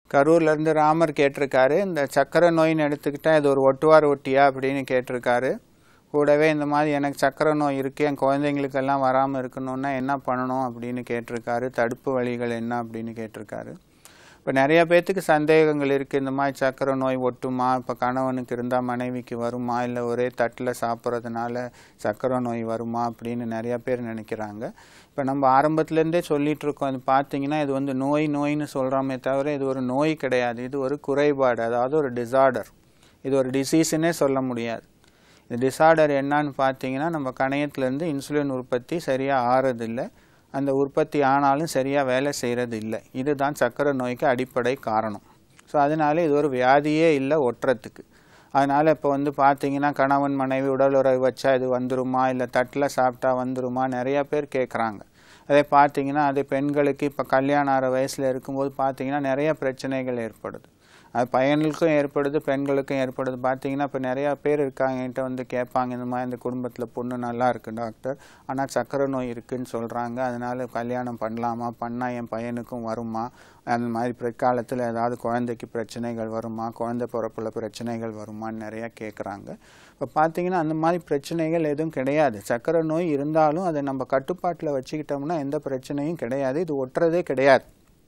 கரூர்லேருந்து ராமர் கேட்டிருக்காரு இந்த சக்கரை நோயின்னு எடுத்துக்கிட்டா இது ஒரு ஒட்டுவார் ஒட்டியா அப்படின்னு கேட்டிருக்காரு கூடவே இந்த மாதிரி எனக்கு சக்கரை நோய் இருக்குது என் குழந்தைங்களுக்கெல்லாம் வராமல் இருக்கணும்னா என்ன பண்ணணும் அப்படின்னு கேட்டிருக்காரு தடுப்பு வழிகள் என்ன அப்படின்னு கேட்டிருக்காரு இப்போ நிறைய பேர்த்துக்கு சந்தேகங்கள் இருக்குது இந்த மாதிரி சக்கரை நோய் ஒட்டுமா இப்போ கணவனுக்கு இருந்தால் மனைவிக்கு வருமா இல்லை ஒரே தட்டில் சாப்பிட்றதுனால சக்கரை நோய் வருமா அப்படின்னு நிறைய பேர் நினைக்கிறாங்க இப்போ நம்ம ஆரம்பத்துலேருந்தே சொல்லிட்டு இருக்கோம் இது பார்த்தீங்கன்னா இது வந்து நோய் நோயின்னு சொல்கிறோமே தவிர இது ஒரு நோய் கிடையாது இது ஒரு குறைபாடு அதாவது ஒரு டிசார்டர் இது ஒரு டிசீஸ்னே சொல்ல முடியாது இந்த டிசார்டர் என்னன்னு பார்த்தீங்கன்னா நம்ம கணையத்துலேருந்து இன்சுலின் உற்பத்தி சரியாக ஆறதில்லை அந்த உற்பத்தி ஆனாலும் சரியாக வேலை செய்கிறது இல்லை இதுதான் சக்கரை நோய்க்கு அடிப்படை காரணம் ஸோ அதனால இது ஒரு வியாதியே இல்லை ஒட்டுறதுக்கு அதனால் இப்போ வந்து பார்த்தீங்கன்னா கணவன் மனைவி உடல் உறவு வச்சா இது வந்துருமா இல்லை தட்டில் சாப்பிட்டா வந்துருமா நிறைய பேர் கேட்குறாங்க அதே பார்த்தீங்கன்னா அது பெண்களுக்கு இப்போ கல்யாணம் ஆகிற வயசில் இருக்கும்போது பார்த்தீங்கன்னா நிறைய பிரச்சனைகள் ஏற்படுது அது பையனுக்கும் ஏற்படுது பெண்களுக்கும் ஏற்படுது பார்த்தீங்கன்னா இப்போ நிறையா பேர் இருக்காங்க என்கிட்ட வந்து கேட்பாங்க இந்த மாதிரி இந்த குடும்பத்தில் பொண்ணு நல்லா இருக்கு டாக்டர் ஆனால் சக்கரை நோய் இருக்குன்னு சொல்கிறாங்க அதனால கல்யாணம் பண்ணலாமா பண்ணால் என் பையனுக்கும் வருமா அந்த மாதிரி பிற்காலத்தில் ஏதாவது குழந்தைக்கு பிரச்சனைகள் வருமா குழந்தை பிறப்புல பிரச்சனைகள் வருமான்னு நிறையா கேட்குறாங்க இப்போ பார்த்தீங்கன்னா அந்த மாதிரி பிரச்சனைகள் எதுவும் கிடையாது சக்கரை நோய் இருந்தாலும் அதை நம்ம கட்டுப்பாட்டில் வச்சுக்கிட்டோம்னா எந்த பிரச்சனையும் கிடையாது இது ஒட்டுறதே கிடையாது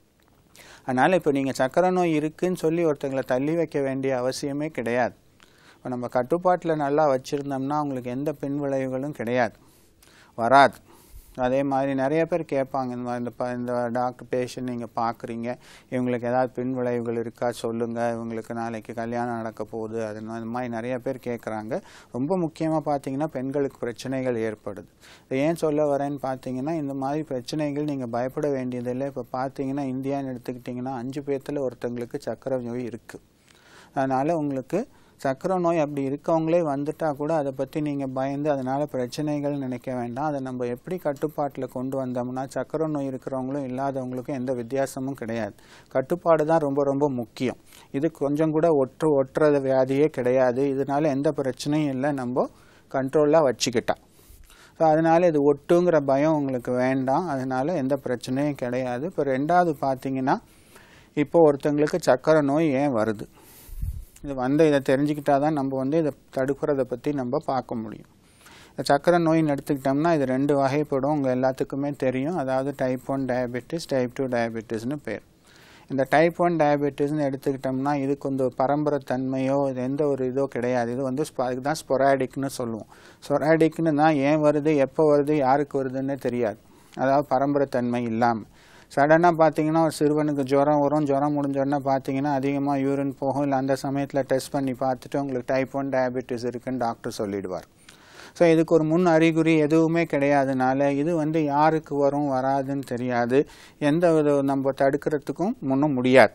அதனால் இப்போ நீங்கள் சக்கரை நோய் இருக்குன்னு சொல்லி ஒருத்தங்களை தள்ளி வைக்க வேண்டிய அவசியமே கிடையாது இப்போ நம்ம கட்டுப்பாட்டில் நல்லா வச்சுருந்தோம்னா அவங்களுக்கு எந்த பின் விளைவுகளும் கிடையாது வராது அதே மாதிரி நிறைய பேர் கேட்பாங்க இந்த மாதிரி இந்த ப இந்த டாக்டர் பேஷண்ட் நீங்கள் பார்க்குறீங்க இவங்களுக்கு ஏதாவது பின் விளைவுகள் இருக்கா சொல்லுங்கள் இவங்களுக்கு நாளைக்கு கல்யாணம் நடக்க போகுது அது இந்த மாதிரி நிறைய பேர் கேட்குறாங்க ரொம்ப முக்கியமாக பார்த்தீங்கன்னா பெண்களுக்கு பிரச்சனைகள் ஏற்படுது இதை ஏன் சொல்ல வரேன்னு பார்த்தீங்கன்னா இந்த மாதிரி பிரச்சனைகள் நீங்கள் பயப்பட வேண்டியதில்லை இப்போ பார்த்தீங்கன்னா இந்தியான்னு எடுத்துக்கிட்டிங்கன்னா அஞ்சு பேர்த்தில் ஒருத்தங்களுக்கு சக்கரை நோய் இருக்குது அதனால் உங்களுக்கு சக்கரை நோய் அப்படி இருக்கவங்களே வந்துட்டா கூட அதை பற்றி நீங்கள் பயந்து அதனால் பிரச்சனைகள் நினைக்க வேண்டாம் அதை நம்ம எப்படி கட்டுப்பாட்டில் கொண்டு வந்தோம்னா சக்கரை நோய் இருக்கிறவங்களும் இல்லாதவங்களுக்கும் எந்த வித்தியாசமும் கிடையாது கட்டுப்பாடு தான் ரொம்ப ரொம்ப முக்கியம் இது கொஞ்சம் கூட ஒற்று ஒட்டுறது வியாதியே கிடையாது இதனால எந்த பிரச்சனையும் இல்லை நம்ம கண்ட்ரோலாக வச்சுக்கிட்டா ஸோ அதனால் இது ஒட்டுங்கிற பயம் உங்களுக்கு வேண்டாம் அதனால் எந்த பிரச்சனையும் கிடையாது இப்போ ரெண்டாவது பார்த்தீங்கன்னா இப்போ ஒருத்தங்களுக்கு சக்கரை நோய் ஏன் வருது இது வந்து இதை தெரிஞ்சுக்கிட்டா தான் நம்ம வந்து இதை தடுக்கிறத பற்றி நம்ம பார்க்க முடியும் இந்த சக்கரை நோயின்னு எடுத்துக்கிட்டோம்னா இது ரெண்டு வகைப்படும் உங்கள் எல்லாத்துக்குமே தெரியும் அதாவது type one diabetes type two டயபெட்டிஸ்னு பேர் இந்த டைப் ஒன் டயபெட்டிஸ்னு எடுத்துக்கிட்டோம்னா இது கொஞ்சம் பரம்பரை தன்மையோ இது எந்த ஒரு இதோ கிடையாது இது வந்து ஸ்ப- அதுக்கு தான் ஸ்பொராடிக்னு சொல்லுவோம் ஸ்பொராடிக்னு தான் ஏன் வருது எப்போ வருது யாருக்கு வருதுன்னே தெரியாது அதாவது பரம்பரை தன்மை இல்லாமல் சடனாக பார்த்தீங்கன்னா ஒரு சிறுவனுக்கு ஜுரம் வரும் ஜுரம் முடிஞ்ச உடனே பார்த்தீங்கன்னா அதிகமாக யூரின் போகும் இல்லை அந்த சமயத்தில் டெஸ்ட் பண்ணி பார்த்துட்டு உங்களுக்கு டைப் ஒன் டயபெட்டிஸ் இருக்குன்னு டாக்டர் சொல்லிடுவார் ஸோ இதுக்கு ஒரு முன் அறிகுறி எதுவுமே கிடையாதுனால இது வந்து யாருக்கு வரும் வராதுன்னு தெரியாது எந்த வித நம்ம தடுக்கிறதுக்கும் முன்னும் முடியாது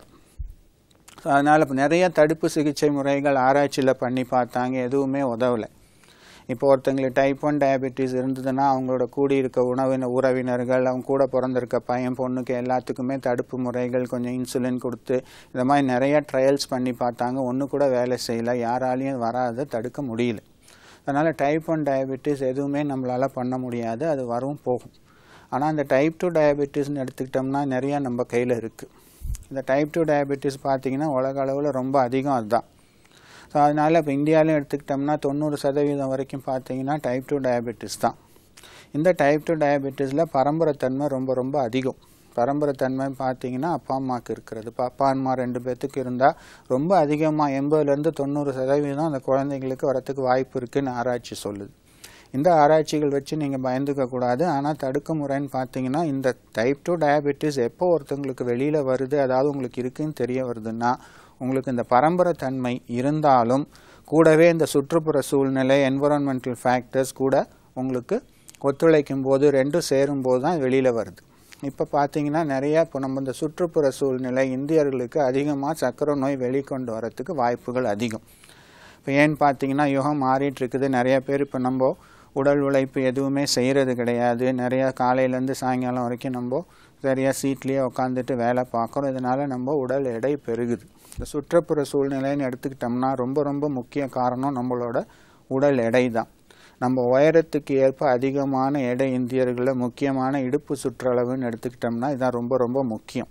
ஸோ அதனால் இப்போ நிறைய தடுப்பு சிகிச்சை முறைகள் ஆராய்ச்சியில் பண்ணி பார்த்தாங்க எதுவுமே உதவலை இப்போ ஒருத்தங்களுக்கு டைப் ஒன் டயபெட்டிஸ் இருந்ததுன்னா அவங்களோட கூடியிருக்க உணவின உறவினர்கள் அவங்க கூட பிறந்திருக்க பையன் பொண்ணுக்கு எல்லாத்துக்குமே தடுப்பு முறைகள் கொஞ்சம் இன்சுலின் கொடுத்து இந்த மாதிரி நிறைய ட்ரையல்ஸ் பண்ணி பார்த்தாங்க ஒன்று கூட வேலை செய்யலை யாராலையும் வராத தடுக்க முடியல அதனால் டைப் ஒன் டயபெட்டிஸ் எதுவுமே நம்மளால் பண்ண முடியாது அது வரும் போகும் ஆனால் அந்த டைப் டூ டயபெட்டிஸ்னு எடுத்துக்கிட்டோம்னா நிறையா நம்ம கையில் இருக்குது இந்த டைப் டூ டயபெட்டிஸ் பார்த்தீங்கன்னா உலக அளவில் ரொம்ப அதிகம் அதுதான் ஸோ அதனால் இப்போ இந்தியாவிலும் எடுத்துக்கிட்டோம்னா தொண்ணூறு சதவீதம் வரைக்கும் பார்த்தீங்கன்னா டைப் டூ டயபெட்டிஸ் தான் இந்த டைப் டூ டயபெட்டிஸில் பரம்பரைத்தன்மை ரொம்ப ரொம்ப அதிகம் பரம்பரைத்தன்மை பார்த்தீங்கன்னா அப்பா அம்மாவுக்கு இருக்கிறது இப்போ அப்பா அம்மா ரெண்டு பேர்த்துக்கு இருந்தால் ரொம்ப அதிகமாக எண்பதுலேருந்து தொண்ணூறு சதவீதம் அந்த குழந்தைங்களுக்கு வரத்துக்கு வாய்ப்பு இருக்குன்னு ஆராய்ச்சி சொல்லுது இந்த ஆராய்ச்சிகள் வச்சு நீங்கள் பயந்துக்க கூடாது ஆனால் தடுக்க முறைன்னு பார்த்தீங்கன்னா இந்த டைப் டூ டயபெட்டிஸ் எப்போ ஒருத்தவங்களுக்கு வெளியில் வருது அதாவது உங்களுக்கு இருக்குன்னு தெரிய வருதுன்னா உங்களுக்கு இந்த பரம்பரை தன்மை இருந்தாலும் கூடவே இந்த சுற்றுப்புற சூழ்நிலை என்விரான்மெண்டல் ஃபேக்டர்ஸ் கூட உங்களுக்கு ஒத்துழைக்கும் போது ரெண்டும் சேரும்போது தான் வெளியில் வருது இப்போ பார்த்தீங்கன்னா நிறையா இப்போ நம்ம இந்த சுற்றுப்புற சூழ்நிலை இந்தியர்களுக்கு அதிகமாக சக்கரை நோய் வெளிக்கொண்டு வரத்துக்கு வாய்ப்புகள் அதிகம் இப்போ ஏன்னு பார்த்தீங்கன்னா யுகம் மாறிட்டு இருக்குது நிறைய பேர் இப்போ நம்ம உடல் உழைப்பு எதுவுமே செய்கிறது கிடையாது நிறையா காலையிலேருந்து சாயங்காலம் வரைக்கும் நம்ம சரியாக சீட்லேயே உட்காந்துட்டு வேலை பார்க்குறோம் இதனால் நம்ம உடல் எடை பெருகுது இந்த சுற்றுப்புற சூழ்நிலைன்னு எடுத்துக்கிட்டோம்னா ரொம்ப ரொம்ப முக்கிய காரணம் நம்மளோட உடல் எடை தான் நம்ம உயரத்துக்கு ஏற்ப அதிகமான எடை இந்தியர்களில் முக்கியமான இடுப்பு சுற்றளவுன்னு எடுத்துக்கிட்டோம்னா இதுதான் ரொம்ப ரொம்ப முக்கியம்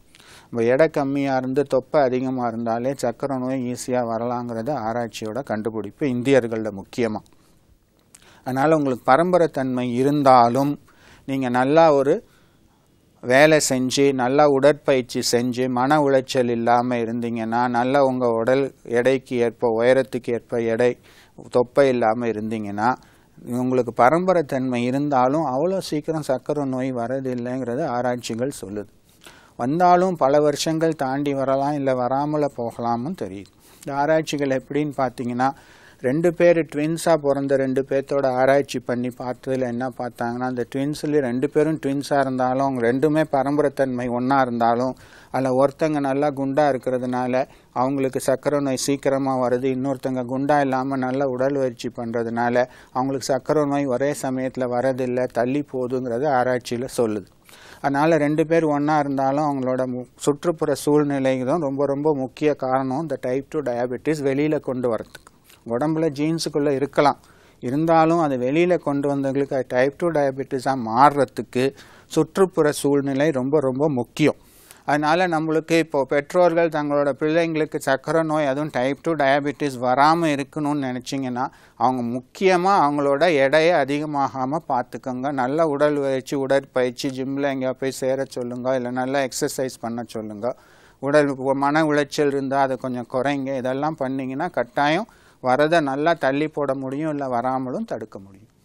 இப்போ எடை கம்மியாக இருந்து தொப்பை அதிகமாக இருந்தாலே சக்கரை நோய் ஈஸியாக வரலாங்கிறது ஆராய்ச்சியோட கண்டுபிடிப்பு இந்தியர்களில் முக்கியமாக அதனால் உங்களுக்கு பரம்பரைத்தன்மை இருந்தாலும் நீங்கள் நல்லா ஒரு வேலை செஞ்சு நல்லா உடற்பயிற்சி செஞ்சு மன உளைச்சல் இல்லாமல் இருந்தீங்கன்னா நல்லா உங்கள் உடல் எடைக்கு ஏற்ப உயரத்துக்கு ஏற்ப எடை தொப்பை இல்லாமல் இருந்தீங்கன்னா உங்களுக்கு பரம்பரைத்தன்மை இருந்தாலும் அவ்வளோ சீக்கிரம் சர்க்கரை நோய் வரதில்லைங்கிறது ஆராய்ச்சிகள் சொல்லுது வந்தாலும் பல வருஷங்கள் தாண்டி வரலாம் இல்லை வராமல் போகலாமும் தெரியுது இந்த ஆராய்ச்சிகள் எப்படின்னு பார்த்தீங்கன்னா ரெண்டு பேர் ட்வின்ஸாக பிறந்த ரெண்டு பேர்த்தோட ஆராய்ச்சி பண்ணி பார்த்ததுல என்ன பார்த்தாங்கன்னா அந்த ட்வின்ஸ்லேயே ரெண்டு பேரும் ட்வின்ஸாக இருந்தாலும் அவங்க ரெண்டுமே பரம்பரைத்தன்மை ஒன்றா இருந்தாலும் அதில் ஒருத்தங்க நல்லா குண்டாக இருக்கிறதுனால அவங்களுக்கு சர்க்கரை நோய் சீக்கிரமாக வருது இன்னொருத்தங்க குண்டா இல்லாமல் நல்ல உடல் பயிற்சி பண்ணுறதுனால அவங்களுக்கு சர்க்கரை நோய் ஒரே சமயத்தில் வரதில்லை தள்ளி போகுதுங்கிறது ஆராய்ச்சியில் சொல்லுது அதனால் ரெண்டு பேர் ஒன்றா இருந்தாலும் அவங்களோட மு சுற்றுப்புற சூழ்நிலை தான் ரொம்ப ரொம்ப முக்கிய காரணம் இந்த டைப் டூ டயபெட்டிஸ் வெளியில் கொண்டு வரதுக்கு உடம்புல ஜீன்ஸுக்குள்ளே இருக்கலாம் இருந்தாலும் அது வெளியில் கொண்டு வந்தவங்களுக்கு அது டைப் டூ டயபெட்டிஸாக மாறுறதுக்கு சுற்றுப்புற சூழ்நிலை ரொம்ப ரொம்ப முக்கியம் அதனால் நம்மளுக்கு இப்போது பெற்றோர்கள் தங்களோட பிள்ளைங்களுக்கு சர்க்கரை நோய் அதுவும் டைப் டூ டயபெட்டிஸ் வராமல் இருக்கணும்னு நினச்சிங்கன்னா அவங்க முக்கியமாக அவங்களோட எடையை அதிகமாகாமல் பார்த்துக்கோங்க நல்ல உடல் பயிற்சி உடற்பயிற்சி ஜிம்மில் எங்கேயா போய் சேர சொல்லுங்க இல்லை நல்லா எக்ஸசைஸ் பண்ண சொல்லுங்க உடல் மன உளைச்சல் இருந்தால் அதை கொஞ்சம் குறைங்க இதெல்லாம் பண்ணிங்கன்னா கட்டாயம் வரதை நல்லா தள்ளி போட முடியும் இல்லை வராமலும் தடுக்க முடியும்